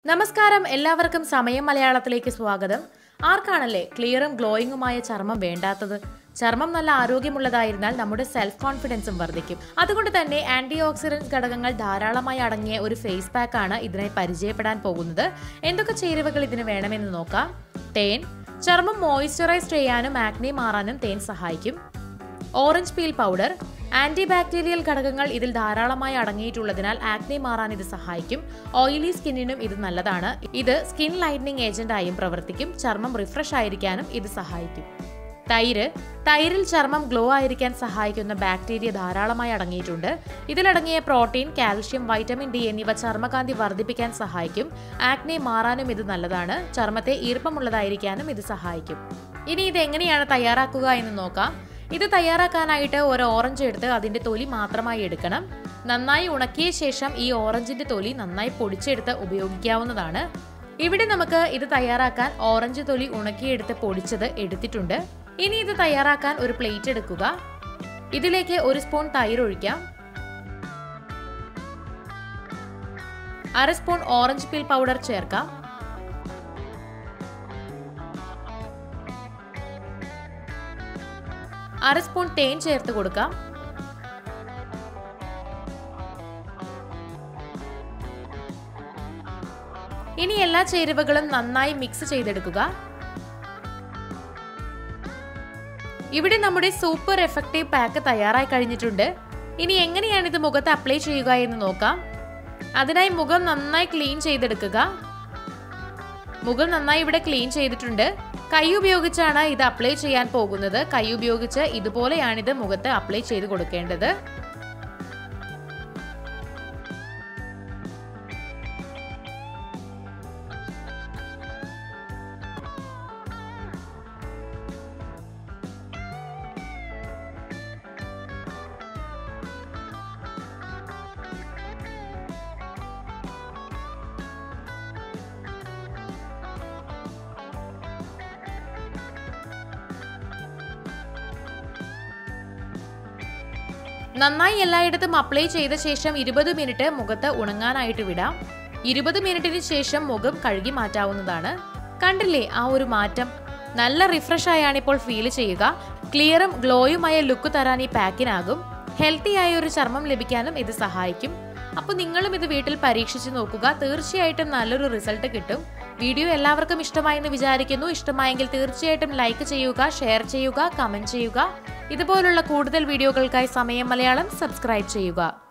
നമസ്കാരം എല്ലാവർക്കും സമയം മലയാളത്തിലേക്ക് സ്വാഗതം ആർക്കാണല്ലേ ക്ലിയറും ഗ്ലോയിങ്ങുമായ ചർമ്മം വേണ്ടാത്തത് ചർമ്മം നല്ല ആരോഗ്യമുള്ളതായിരുന്നാൽ നമ്മുടെ സെൽഫ് കോൺഫിഡൻസും വർദ്ധിക്കും അതുകൊണ്ട് തന്നെ ആന്റി ഓക്സിഡന്റ് ഘടകങ്ങൾ ധാരാളമായി അടങ്ങിയ ഒരു ഫേസ് പാക്ക് ആണ് ഇതിനായി പരിചയപ്പെടാൻ പോകുന്നത് എന്തൊക്കെ ചേരുവകൾ ഇതിന് വേണമെന്ന് നോക്കാം തേൻ ചർമ്മം മോയിസ്ചറൈസ് ചെയ്യാനും ആക്നെ മാറാനും തേൻ സഹായിക്കും orange peel powder anti bacterial ഘടകങ്ങൾ ഇതിൽ ധാരാളമായി അടങ്ങിയിട്ടുള്ളതിനാൽ ആക്നെ മാറാൻ ഇത് സഹായിക്കും ഓയിലി സ്കിന്നിനും ഇത് നല്ലതാണ് ഇത് സ്കിൻ ലൈറ്റനിങ് ഏജന്റായും പ്രവർത്തിക്കും ചർമ്മം റിഫ്രഷ് ആയിരിക്കാനും ഇത് സഹായിക്കും തൈര് തൈരിൽ ചർമ്മം ഗ്ലോ ആയിരിക്കാൻ സഹായിക്കുന്ന ബാക്ടീരിയ ധാരാളമായി അടങ്ങിയിട്ടുണ്ട് ഇതിലടങ്ങിയ പ്രോട്ടീൻ കാൽഷ്യം വൈറ്റമിൻ ഡി എന്നിവ ചർമ്മകാന്തി വർദ്ധിപ്പിക്കാൻ സഹായിക്കും ആക്നെ മാറാനും ഇത് നല്ലതാണ് ചർമ്മത്തെ ഈർപ്പമുള്ളതായിരിക്കാനും ഇത് സഹായിക്കും ഇനി ഇത് എങ്ങനെയാണ് തയ്യാറാക്കുക എന്ന് നോക്കാം ഇത് തയ്യാറാക്കാനായിട്ട് ഒരു ഓറഞ്ച് എടുത്ത് അതിന്റെ തൊലി മാത്രമായി എടുക്കണം നന്നായി ഉണക്കിയ ശേഷം ഈ ഓറഞ്ചിന്റെ തൊലി നന്നായി പൊടിച്ചെടുത്ത് ഉപയോഗിക്കാവുന്നതാണ് ഇവിടെ നമുക്ക് ഇത് തയ്യാറാക്കാൻ ഓറഞ്ച് തൊലി ഉണക്കിയെടുത്ത് പൊടിച്ചത് എടുത്തിട്ടുണ്ട് ഇനി ഇത് തയ്യാറാക്കാൻ ഒരു പ്ലേറ്റ് എടുക്കുക ഇതിലേക്ക് ഒരു സ്പൂൺ തൈര് ഒഴിക്കാം അര സ്പൂൺ ഓറഞ്ച് പീൽ പൗഡർ ചേർക്കാം അര സ്പൂൺ തേൻ ചേർത്ത് കൊടുക്കാം ഇനി എല്ലാ ചേരുവകളും നന്നായി മിക്സ് ചെയ്തെടുക്കുക ഇവിടെ നമ്മുടെ സൂപ്പർ എഫക്റ്റീവ് പാക്ക് തയ്യാറായി കഴിഞ്ഞിട്ടുണ്ട് ഇനി എങ്ങനെയാണ് ഇത് മുഖത്ത് അപ്ലൈ ചെയ്യുക എന്ന് നോക്കാം അതിനായി മുഖം നന്നായി ക്ലീൻ ചെയ്തെടുക്കുക മുഖം നന്നായി ഇവിടെ ക്ലീൻ ചെയ്തിട്ടുണ്ട് കൈ ഉപയോഗിച്ചാണ് ഇത് അപ്ലൈ ചെയ്യാൻ പോകുന്നത് കൈ ഉപയോഗിച്ച് ഇതുപോലെയാണ് ഇത് മുഖത്ത് അപ്ലൈ ചെയ്ത് കൊടുക്കേണ്ടത് നന്നായി എല്ലായിടത്തും അപ്ലൈ ചെയ്ത ശേഷം ഇരുപത് മിനിറ്റ് മുഖത്ത് ഉണങ്ങാനായിട്ട് വിടാം ഇരുപത് മിനിറ്റിന് ശേഷം മുഖം കഴുകി മാറ്റാവുന്നതാണ് കണ്ടില്ലേ ആ ഒരു മാറ്റം നല്ല റിഫ്രഷ് ആയാണ് ഇപ്പോൾ ഫീൽ ചെയ്യുക ക്ലിയറും ഗ്ലോയുമായ ലുക്ക് തരാൻ ഈ പാക്കിനാകും ഹെൽത്തി ആയ ഒരു ചർമ്മം ലഭിക്കാനും ഇത് സഹായിക്കും അപ്പോൾ നിങ്ങളും ഇത് വീട്ടിൽ പരീക്ഷിച്ച് നോക്കുക തീർച്ചയായിട്ടും നല്ലൊരു റിസൾട്ട് കിട്ടും വീഡിയോ എല്ലാവർക്കും ഇഷ്ടമായെന്ന് വിചാരിക്കുന്നു ഇഷ്ടമായെങ്കിൽ തീർച്ചയായിട്ടും ലൈക്ക് ചെയ്യുക ഷെയർ ചെയ്യുക കമന്റ് ചെയ്യുക ഇതുപോലുള്ള കൂടുതൽ വീഡിയോകൾക്കായി സമയം മലയാളം സബ്സ്ക്രൈബ് ചെയ്യുക